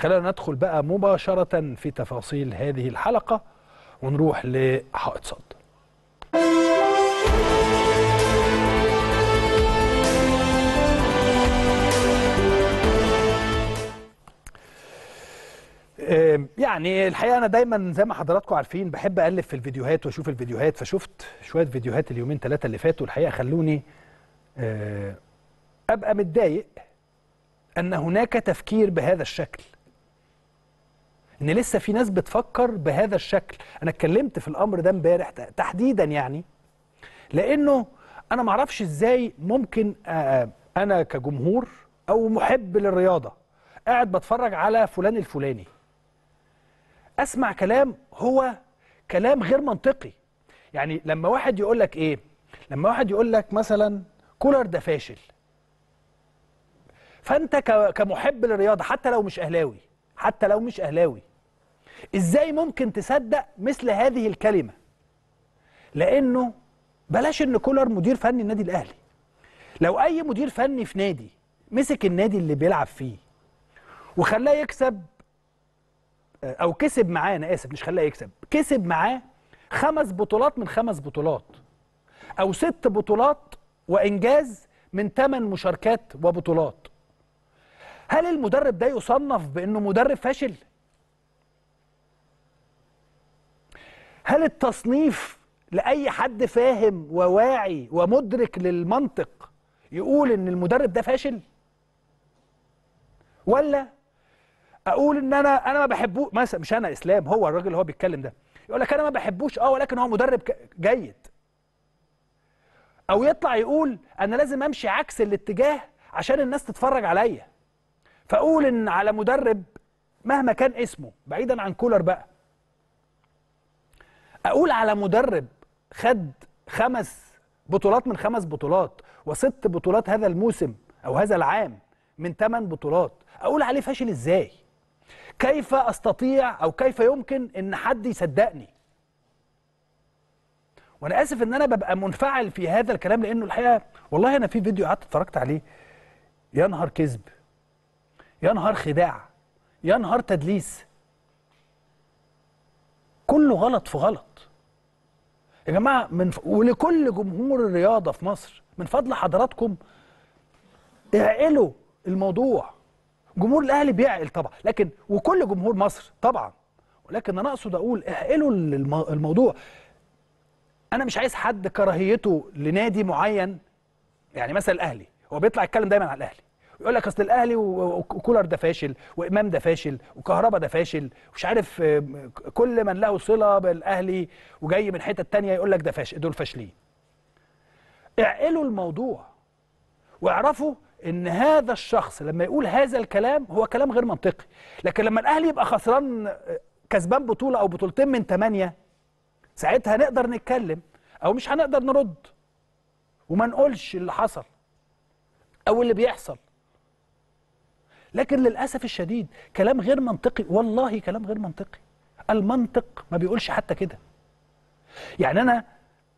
خلينا ندخل بقى مباشره في تفاصيل هذه الحلقه ونروح لحائط صد آم، يعني الحقيقه انا دايما زي ما حضراتكم عارفين بحب اقلب في الفيديوهات واشوف الفيديوهات فشفت شويه فيديوهات اليومين ثلاثه اللي فاتوا الحقيقه خلوني آه، ابقى متضايق ان هناك تفكير بهذا الشكل ان لسه في ناس بتفكر بهذا الشكل انا اتكلمت في الامر ده امبارح تحديدا يعني لانه انا معرفش ازاي ممكن آه، انا كجمهور او محب للرياضه قاعد بتفرج على فلان الفلاني اسمع كلام هو كلام غير منطقي يعني لما واحد يقول لك ايه لما واحد يقول لك مثلا كولر ده فاشل فانت ك- كمحب للرياضه حتى لو مش اهلاوي حتى لو مش اهلاوي ازاي ممكن تصدق مثل هذه الكلمه لانه بلاش ان كولر مدير فني النادي الاهلي لو اي مدير فني في نادي مسك النادي اللي بيلعب فيه وخلاه يكسب او كسب معاه انا اسف مش خلاه يكسب كسب معاه خمس بطولات من خمس بطولات او ست بطولات وانجاز من ثمان مشاركات وبطولات هل المدرب ده يصنف بانه مدرب فاشل هل التصنيف لاي حد فاهم وواعي ومدرك للمنطق يقول ان المدرب ده فاشل ولا اقول ان انا انا ما بحبوش مثلا مش انا اسلام هو الراجل اللي هو بيتكلم ده يقول لك انا ما بحبوش اه ولكن هو مدرب ك- جيد او يطلع يقول انا لازم امشي عكس الاتجاه عشان الناس تتفرج عليا فاقول ان على مدرب مهما كان اسمه بعيدا عن كولر بقى اقول على مدرب خد خمس بطولات من خمس بطولات وست بطولات هذا الموسم او هذا العام من ثمان بطولات اقول عليه فاشل ازاي كيف استطيع او كيف يمكن ان حد يصدقني وانا اسف ان انا ببقى منفعل في هذا الكلام لانه الحقيقه والله انا في فيديو قعدت اتفرجت عليه يا نهار كذب يا نهار خداع يا نهار تدليس كله غلط في غلط يا جماعه من ف... ولكل جمهور الرياضه في مصر من فضل حضراتكم اعقلوا الموضوع جمهور الاهلي بيعقل طبعا لكن وكل جمهور مصر طبعا ولكن انا اقصد اقول اعقلوا المو... الموضوع انا مش عايز حد كراهيته لنادي معين يعني مثلا الاهلي هو بيطلع يتكلم دايما على الاهلي يقول لك اصل الاهلي و- وكولر ده فاشل وامام ده فاشل وكهربا ده فاشل ومش عارف آم، كل من له صله بالاهلي وجاي من حته تانية يقول لك ده فاشل دول فاشلين اعقلوا الموضوع واعرفوا ان هذا الشخص لما يقول هذا الكلام هو كلام غير منطقي لكن لما الاهلي يبقى خسران آه، كسبان بطوله او بطولتين من ثمانيه ساعتها نقدر نتكلم او مش هنقدر نرد وما نقولش اللي حصل او اللي بيحصل لكن للاسف الشديد كلام غير منطقي والله كلام غير منطقي المنطق ما بيقولش حتى كده يعني انا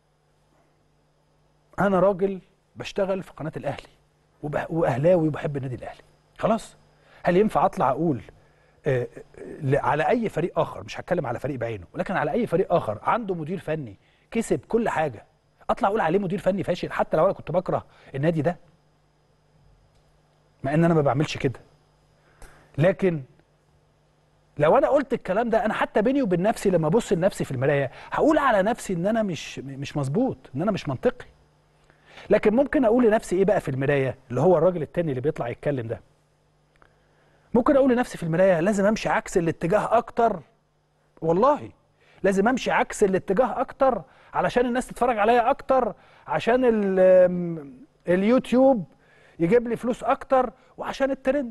انا راجل بشتغل في قناه الاهلي وبح- واهلاوي وبحب النادي الاهلي خلاص هل ينفع اطلع اقول آه، آه، ل- على اي فريق اخر مش هتكلم على فريق بعينه ولكن على اي فريق اخر عنده مدير فني كسب كل حاجه اطلع اقول عليه مدير فني فاشل حتى لو انا كنت بكره النادي ده مع ان انا ما بعملش كده لكن لو انا قلت الكلام ده انا حتى بيني وبين نفسي لما ابص لنفسي في المرايه هقول على نفسي ان انا مش مش مظبوط ان انا مش منطقي لكن ممكن اقول لنفسي ايه بقى في المرايه اللي هو الراجل التاني اللي بيطلع يتكلم ده ممكن اقول لنفسي في المرايه لازم امشي عكس الاتجاه اكتر والله لازم امشي عكس الاتجاه اكتر علشان الناس تتفرج عليا اكتر عشان ال- اليوتيوب يجيب لي فلوس اكتر وعشان الترند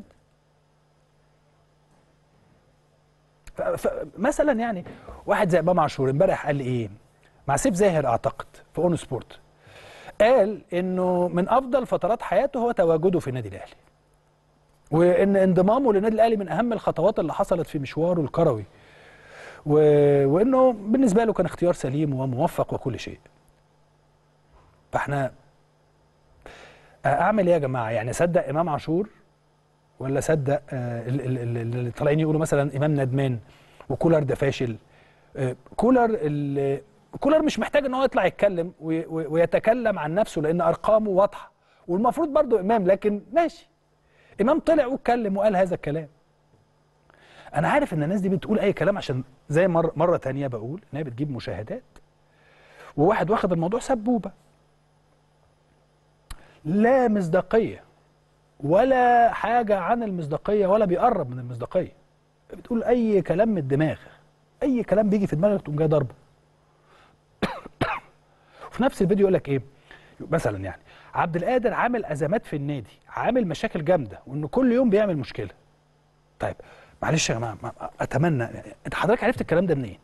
ف- ف- مثلا يعني واحد زي امام عاشور امبارح قال ايه مع سيف زاهر اعتقد في اون سبورت قال انه من افضل فترات حياته هو تواجده في النادي الاهلي وان انضمامه للنادي الاهلي من اهم الخطوات اللي حصلت في مشواره الكروي و... وانه بالنسبه له كان اختيار سليم وموفق وكل شيء فاحنا اعمل ايه يا جماعه يعني اصدق امام عاشور ولا صدق آه، ال- ال- ال- اللي طالعين يقولوا مثلا امام ندمان وكولر ده فاشل آه، كولر ال- كولر مش محتاج ان هو يطلع يتكلم وي- وي- ويتكلم عن نفسه لان ارقامه واضحه والمفروض برضو امام لكن ماشي امام طلع واتكلم وقال هذا الكلام انا عارف ان الناس دي بتقول اي كلام عشان زي مره مره تانية بقول ان هي بتجيب مشاهدات وواحد واخد الموضوع سبوبه لا مصداقيه ولا حاجه عن المصداقيه ولا بيقرب من المصداقيه بتقول اي كلام من الدماغ اي كلام بيجي في دماغك تقوم جاي ضربه وفي نفس الفيديو يقول لك ايه مثلا يعني عبد القادر عامل ازمات في النادي عامل مشاكل جامده وانه كل يوم بيعمل مشكله طيب معلش يا جماعه ما- اتمنى انت حضرتك عرفت الكلام ده منين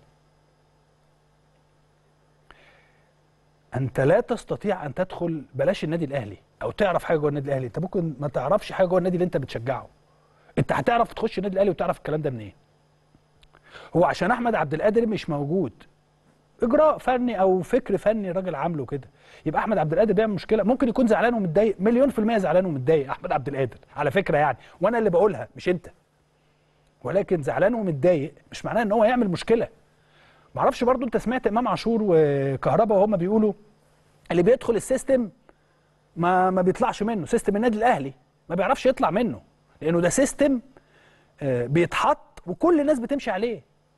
انت لا تستطيع ان تدخل بلاش النادي الاهلي او تعرف حاجه جوه النادي الاهلي انت ممكن ما تعرفش حاجه جوه النادي اللي انت بتشجعه انت هتعرف تخش النادي الاهلي وتعرف الكلام ده منين هو عشان احمد عبد القادر مش موجود اجراء فني او فكر فني الراجل عامله كده يبقى احمد عبد القادر بيعمل مشكله ممكن يكون زعلان ومتضايق مليون في الميه زعلان ومتضايق احمد عبد القادر على فكره يعني وانا اللي بقولها مش انت ولكن زعلان ومتضايق مش معناه ان هو يعمل مشكله معرفش برضو انت سمعت امام عاشور وكهربا وهم بيقولوا اللي بيدخل السيستم ما ما بيطلعش منه سيستم النادي الاهلي ما بيعرفش يطلع منه لانه ده سيستم آه، بيتحط وكل الناس بتمشي عليه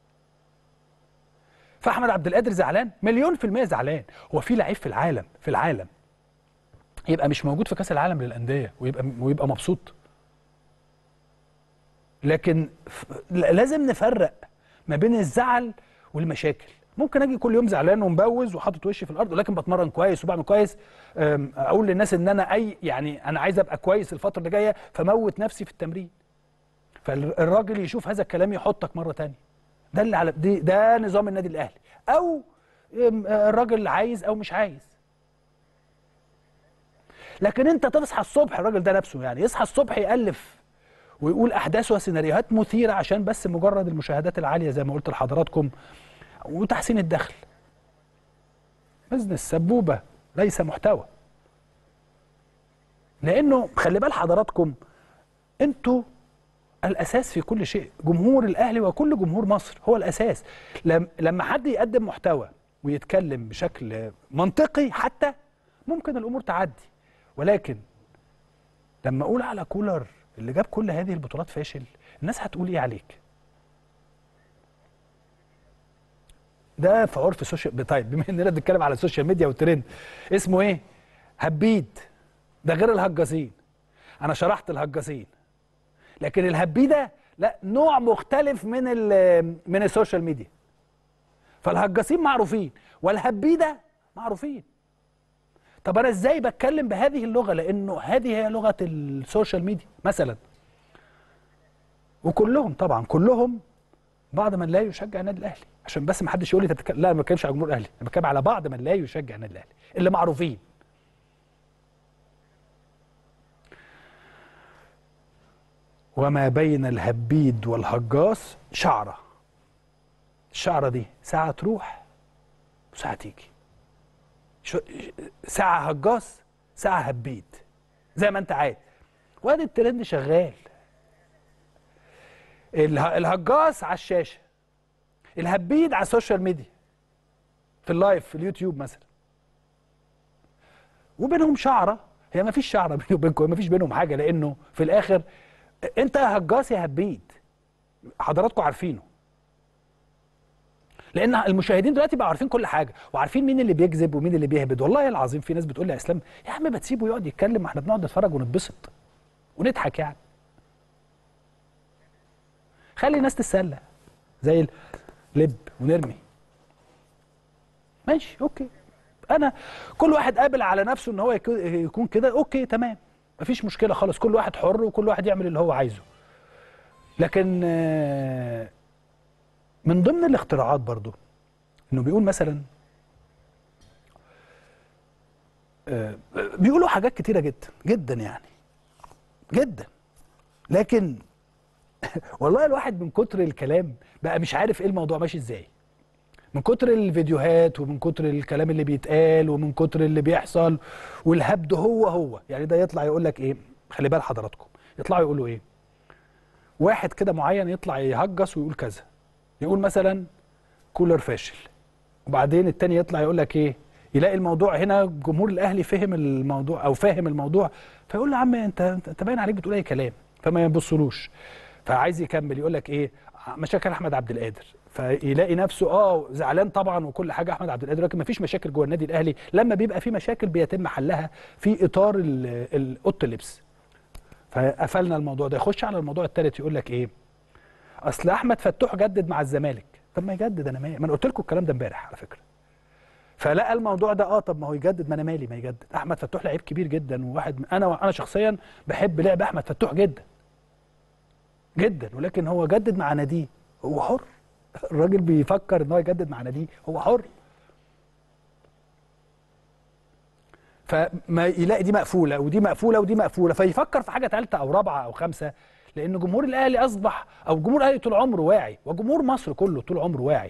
فاحمد عبد القادر زعلان مليون في المية زعلان هو في لعيب في العالم في العالم يبقى مش موجود في كاس العالم للانديه ويبقى ويبقى مبسوط لكن ف- ل- لازم نفرق ما بين الزعل والمشاكل ممكن اجي كل يوم زعلان ومبوز وحاطط وشي في الارض ولكن بتمرن كويس وبعمل كويس أم، اقول للناس ان انا اي يعني انا عايز ابقى كويس الفتره اللي جايه فموت نفسي في التمرين فالراجل يشوف هذا الكلام يحطك مره تانية ده اللي على دي ده نظام النادي الاهلي او أم، الراجل عايز او مش عايز لكن انت تصحى الصبح الراجل ده نفسه يعني يصحى الصبح يالف ويقول احداث وسيناريوهات مثيره عشان بس مجرد المشاهدات العاليه زي ما قلت لحضراتكم وتحسين الدخل بزنس سبوبه ليس محتوى لانه خلي بال حضراتكم انتوا الاساس في كل شيء جمهور الاهلي وكل جمهور مصر هو الاساس لم لما حد يقدم محتوى ويتكلم بشكل منطقي حتى ممكن الامور تعدي ولكن لما اقول على كولر اللي جاب كل هذه البطولات فاشل الناس هتقول ايه عليك ده في عرف السوشيال طيب بما اننا بنتكلم على السوشيال ميديا والترند اسمه ايه هبيد ده غير الهجاسين انا شرحت الهجاسين لكن الهبي ده لا نوع مختلف من ال- من السوشيال ميديا فالهجاسين معروفين والهبي ده معروفين طب انا ازاي بتكلم بهذه اللغه لانه هذه هي لغه السوشيال ميديا مثلا وكلهم طبعا كلهم بعض من لا يشجع النادي الاهلي عشان بس ما حدش يقول لي انت بتتكلم لا أنا ما بتكلمش على جمهور الاهلي انا بتكلم على بعض من لا يشجع النادي الاهلي اللي معروفين وما بين الهبيد والهجاص شعره الشعره دي ساعه تروح وساعه تيجي شو- ساعه هجاص ساعه هبيد زي ما انت عايز وادي الترند شغال اله- الهجاص على الشاشه الهبيد على السوشيال ميديا في اللايف في اليوتيوب مثلا وبينهم شعره هي ما فيش شعره بيني وبينكم ما فيش بينهم حاجه لانه في الاخر انت يا هجاص يا هبيد حضراتكم عارفينه لان المشاهدين دلوقتي بقوا عارفين كل حاجه وعارفين مين اللي بيكذب ومين اللي بيهبد والله العظيم في ناس بتقول لي يا اسلام يا عم ما تسيبه يقعد يتكلم ما احنا بنقعد نتفرج ونتبسط ونضحك يعني خلي الناس تتسلى زي اللب ونرمي ماشي اوكي انا كل واحد قابل على نفسه ان هو يكو- يكون كده اوكي تمام مفيش مشكله خالص كل واحد حر وكل واحد يعمل اللي هو عايزه لكن آه، من ضمن الاختراعات برضو انه بيقول مثلا آه، بيقولوا حاجات كتيره جدا جدا يعني جدا لكن والله الواحد من كتر الكلام بقى مش عارف ايه الموضوع ماشي ازاي من كتر الفيديوهات ومن كتر الكلام اللي بيتقال ومن كتر اللي بيحصل والهبد هو هو يعني ده يطلع يقول لك ايه خلي بال حضراتكم يطلعوا يقولوا ايه واحد كده معين يطلع يهجس ويقول كذا يقول مثلا كولر فاشل وبعدين التاني يطلع يقول لك ايه يلاقي الموضوع هنا جمهور الاهلي فهم الموضوع او فاهم الموضوع فيقول له يا عم انت انت باين عليك بتقول اي كلام فما يبصلوش فعايز يكمل يقول لك ايه مشاكل احمد عبد القادر فيلاقي نفسه اه زعلان طبعا وكل حاجه احمد عبد القادر لكن ما فيش مشاكل جوه النادي الاهلي لما بيبقى في مشاكل بيتم حلها في اطار ال- ال- اوضه اللبس فقفلنا الموضوع ده يخش على الموضوع الثالث يقول لك ايه اصل احمد فتوح جدد مع الزمالك طب ما يجدد انا مالي ما انا قلت لكم الكلام ده امبارح على فكره فلقى الموضوع ده اه طب ما هو يجدد ما انا مالي ما يجدد احمد فتوح لعيب كبير جدا وواحد من- انا انا شخصيا بحب لعب احمد فتوح جدا جدا ولكن هو جدد مع ناديه هو حر الراجل بيفكر ان هو يجدد مع ناديه هو حر فما يلاقي دي مقفوله ودي مقفوله ودي مقفوله فيفكر في حاجه ثالثه او رابعه او خمسه لان جمهور الاهلي اصبح او جمهور الاهلي طول عمره واعي وجمهور مصر كله طول عمره واعي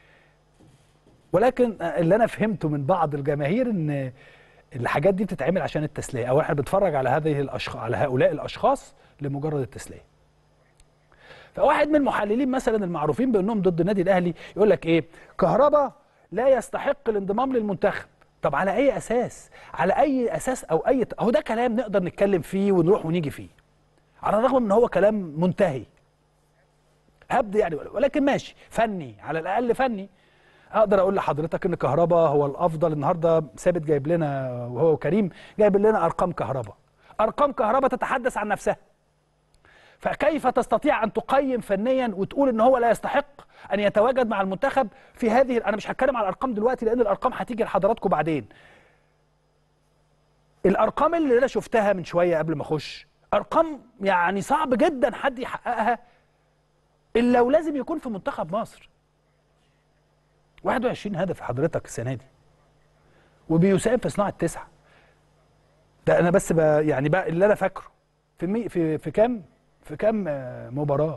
ولكن اللي انا فهمته من بعض الجماهير ان الحاجات دي بتتعمل عشان التسليه او احنا بنتفرج على هذه الاشخاص على هؤلاء الاشخاص لمجرد التسليه فواحد من المحللين مثلا المعروفين بانهم ضد النادي الاهلي يقول لك ايه كهربا لا يستحق الانضمام للمنتخب طب على اي اساس على اي اساس او اي اهو ده كلام نقدر نتكلم فيه ونروح ونيجي فيه على الرغم من هو كلام منتهي هبد يعني ولكن ماشي فني على الاقل فني اقدر اقول لحضرتك ان كهربا هو الافضل النهارده ثابت جايب لنا وهو وكريم جايب لنا ارقام كهربا ارقام كهربا تتحدث عن نفسها فكيف تستطيع ان تقيم فنيا وتقول ان هو لا يستحق ان يتواجد مع المنتخب في هذه انا مش هتكلم على الارقام دلوقتي لان الارقام هتيجي لحضراتكم بعدين الارقام اللي انا شفتها من شويه قبل ما اخش ارقام يعني صعب جدا حد يحققها الا ولازم يكون في منتخب مصر 21 هدف حضرتك السنه دي وبيساهم في صناعه تسعه ده انا بس ب... يعني بقى اللي انا فاكره في مي... في في كام في كام آه، مباراه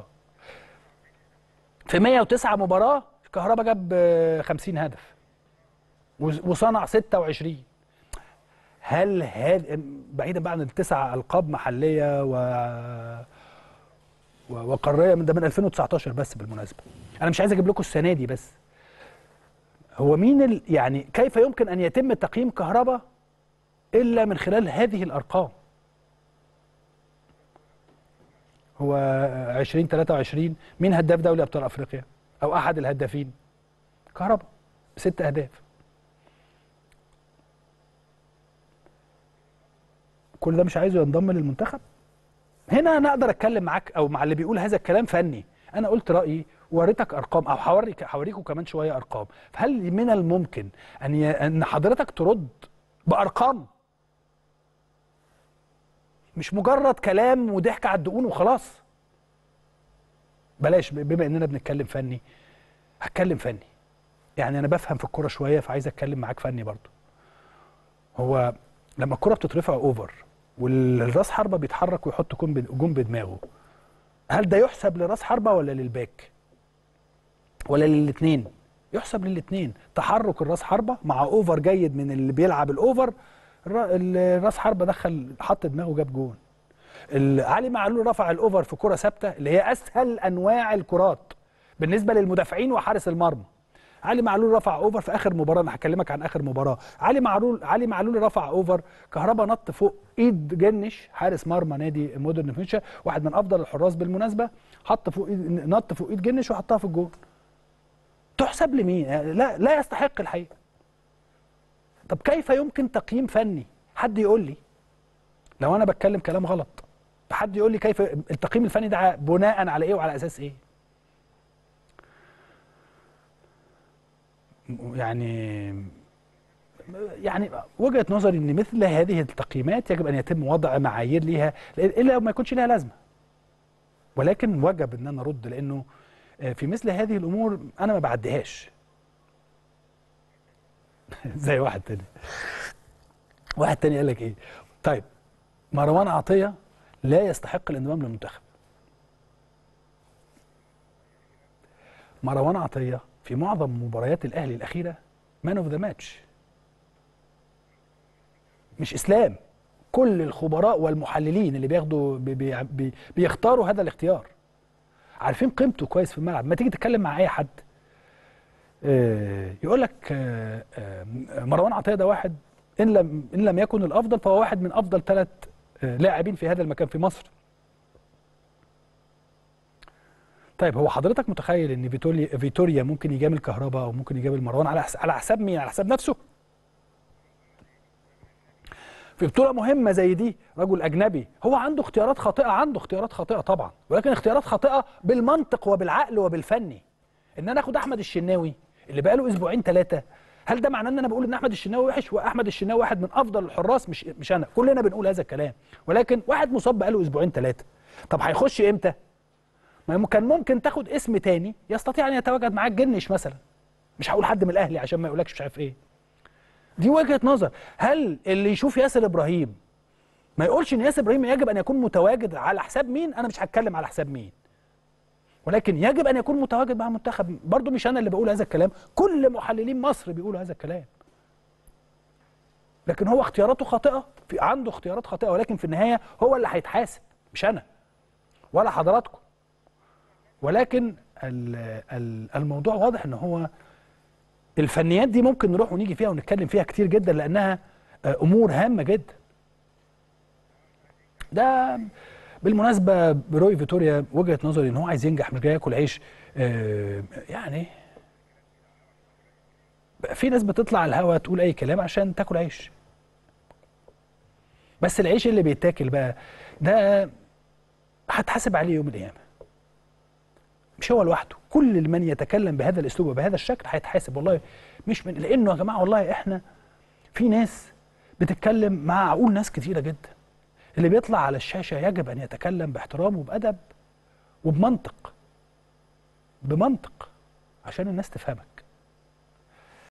في 109 مباراه الكهرباء جاب آه، 50 هدف وز- وصنع 26 هل هذا بعيدا بقى عن التسع القاب محليه و و- وقاريه من ده من 2019 بس بالمناسبه انا مش عايز اجيب لكم السنه دي بس هو مين ال... يعني كيف يمكن ان يتم تقييم كهرباء الا من خلال هذه الارقام هو 2023 مين هداف دوري ابطال افريقيا او احد الهدافين كهرباء ست اهداف كل ده مش عايزه ينضم للمنتخب هنا انا اقدر اتكلم معاك او مع اللي بيقول هذا الكلام فني انا قلت رايي ووريتك ارقام او هوريك هوريكم كمان شويه ارقام فهل من الممكن ان ي... ان حضرتك ترد بارقام مش مجرد كلام وضحك على الدقون وخلاص بلاش بما اننا بنتكلم فني هتكلم فني يعني انا بفهم في الكوره شويه فعايز اتكلم معاك فني برضو هو لما الكره بتترفع اوفر والراس حربه بيتحرك ويحط جون بد- جون بدماغه هل ده يحسب لراس حربه ولا للباك ولا للاثنين يحسب للاثنين تحرك الراس حربه مع اوفر جيد من اللي بيلعب الاوفر الر- الراس حربه دخل حط دماغه جاب جون ال- علي معلول رفع الاوفر في كره ثابته اللي هي اسهل انواع الكرات بالنسبه للمدافعين وحارس المرمى علي معلول رفع اوفر في اخر مباراه انا هكلمك عن اخر مباراه علي معلول علي معلول رفع اوفر كهربا نط فوق ايد جنش حارس مرمى نادي مودرن فيوتشر واحد من افضل الحراس بالمناسبه حط فوق إيد نط فوق ايد جنش وحطها في الجول تحسب لمين لا لا يستحق الحقيقه طب كيف يمكن تقييم فني حد يقول لي لو انا بتكلم كلام غلط حد يقول لي كيف التقييم الفني ده بناء على ايه وعلى اساس ايه يعني يعني وجهه نظري ان مثل هذه التقييمات يجب ان يتم وضع معايير ليها الا ما يكونش لها لازمه ولكن وجب ان انا ارد لانه في مثل هذه الامور انا ما بعديهاش زي واحد تاني واحد تاني قال لك ايه طيب مروان عطيه لا يستحق الانضمام للمنتخب مروان عطيه في معظم مباريات الاهلي الاخيره مان اوف ذا ماتش مش اسلام كل الخبراء والمحللين اللي بياخدوا بي بي بي بيختاروا هذا الاختيار عارفين قيمته كويس في الملعب ما تيجي تتكلم مع اي حد آه، يقول لك آه، آه، مروان عطيه ده واحد ان لم ان لم يكن الافضل فهو واحد من افضل ثلاث لاعبين في هذا المكان في مصر طيب هو حضرتك متخيل ان فيتوريا فيتوريا ممكن يجامل كهربا او ممكن يجامل مروان على حس- على حساب مين على حساب نفسه في بطوله مهمه زي دي رجل اجنبي هو عنده اختيارات خاطئه عنده اختيارات خاطئه طبعا ولكن اختيارات خاطئه بالمنطق وبالعقل وبالفني ان انا اخد احمد الشناوي اللي بقاله اسبوعين ثلاثه هل ده معناه ان انا بقول ان احمد الشناوي وحش واحمد الشناوي واحد من افضل الحراس مش مش انا كلنا بنقول هذا الكلام ولكن واحد مصاب بقاله اسبوعين ثلاثه طب هيخش امتى ما كان ممكن تاخد اسم تاني يستطيع ان يتواجد معاك جنش مثلا مش هقول حد من الاهلي عشان ما يقولكش مش عارف ايه دي وجهه نظر هل اللي يشوف ياسر ابراهيم ما يقولش ان ياسر ابراهيم يجب ان يكون متواجد على حساب مين انا مش هتكلم على حساب مين ولكن يجب ان يكون متواجد مع المنتخب برضو مش انا اللي بقول هذا الكلام كل محللين مصر بيقولوا هذا الكلام لكن هو اختياراته خاطئه في عنده اختيارات خاطئه ولكن في النهايه هو اللي هيتحاسب مش انا ولا حضراتكم ولكن ال- ال- الموضوع واضح ان هو الفنيات دي ممكن نروح ونيجي فيها ونتكلم فيها كتير جدا لانها آه، امور هامه جدا ده بالمناسبه روي فيتوريا وجهه نظري ان هو عايز ينجح مش جاي ياكل عيش آه، يعني بقى في ناس بتطلع على الهوا تقول اي كلام عشان تاكل عيش بس العيش اللي بيتاكل بقى ده هتحاسب عليه يوم القيامه مش هو لوحده كل من يتكلم بهذا الاسلوب وبهذا الشكل هيتحاسب والله مش من لانه يا جماعه والله احنا في ناس بتتكلم مع عقول ناس كتيره جدا اللي بيطلع على الشاشه يجب ان يتكلم باحترام وبادب وبمنطق بمنطق عشان الناس تفهمك